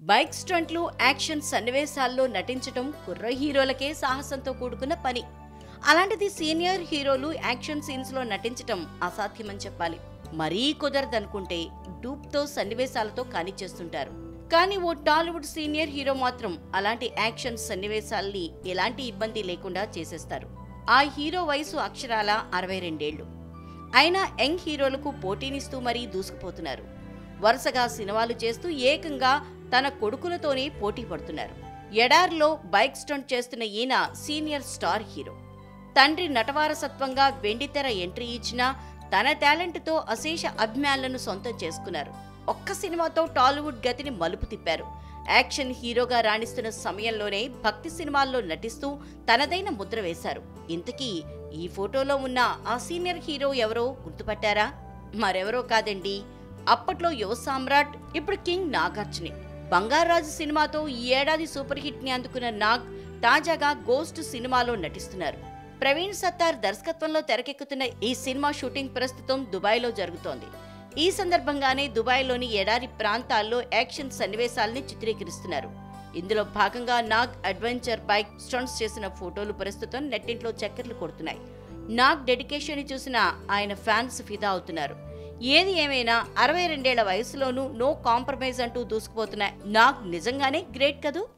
bike స్టంట్లు action సన్నివేశాల్లో నటించడం కుర్ర హీరోలకే సాహసంతో కూడుకున్న పని అలాంటిది సీనియర్ హీరోలు యాక్షన్ సీన్స్ లో నటించటం అసాధ్యమని చెప్పాలి మరీ కుదరదనుకుంటే డూప్తో సన్నివేశాలతో కానిచ్చేస్తుంటారు కానీ ఓ టాలీవుడ్ సీనియర్ హీరో మాత్రం అలాంటి యాక్షన్ సన్నివేశాల్ని ఎలాంటి ఇబ్బంది లేకుండా చేసేస్తారు ఆ హీరో వయసు అక్షరాల అరవై రెండేళ్లు అయినా యంగ్ హీరోలకు పోటీనిస్తూ మరీ దూసుకుపోతున్నారు వరుసగా సినిమాలు చేస్తూ ఏకంగా తన కొడుకులతోనే పోటీ పడుతున్నారు ఎడార్లో బైక్ స్టంట్ చేస్తున్న ఈయన సీనియర్ స్టార్ హీరో తండ్రి నటవారసత్వంగా వెండితెర ఎంట్రీ ఇచ్చినా తన టాలెంట్తో అశేష అభిమానులను సొంతం చేసుకున్నారు ఒక్క సినిమాతో టాలీవుడ్ గతిని మలుపు తిప్పారు యాక్షన్ హీరోగా రాణిస్తున్న సమయంలోనే భక్తి సినిమాల్లో నటిస్తూ తనదైన ముద్ర వేశారు ఇంతకీ ఈ ఫోటోలో ఉన్న ఆ సీనియర్ హీరో ఎవరో గుర్తుపట్టారా మరెవరో కాదండి అప్పట్లో యువ సామ్రాట్ ఇప్పుడు కింగ్ నాగార్జునే బంగారాజు సినిమాతో ఈ ఏడాది సూపర్ హిట్ ని అందుకున్న నాగ్ తాజాగా గోస్ట్ సినిమాలో నటిస్తున్నారు ప్రవీణ్ సత్తార్ దర్శకత్వంలో తెరకెక్కుతున్న ఈ సినిమా షూటింగ్ ప్రస్తుతం దుబాయ్లో జరుగుతోంది ఈ సందర్భంగానే దుబాయ్లోని ఎడారి ప్రాంతాల్లో యాక్షన్ సన్నివేశాల్ని చిత్రీకరిస్తున్నారు ఇందులో భాగంగా నాగ్ అడ్వెంచర్ బైక్ స్టంట్స్ చేసిన ఫోటోలు ప్రస్తుతం నెట్టింట్లో చక్కర్లు కొడుతున్నాయి నాగ్ డెడికేషన్ చూసిన ఆయన ఫ్యాన్స్ ఫిదా అవుతున్నారు ఏది ఏమైనా అరవై రెండేళ్ల వయసులోనూ నో కాంప్రమైజ్ అంటూ దూసుకుపోతున్న నాగ్ నిజంగానే గ్రేట్ కదూ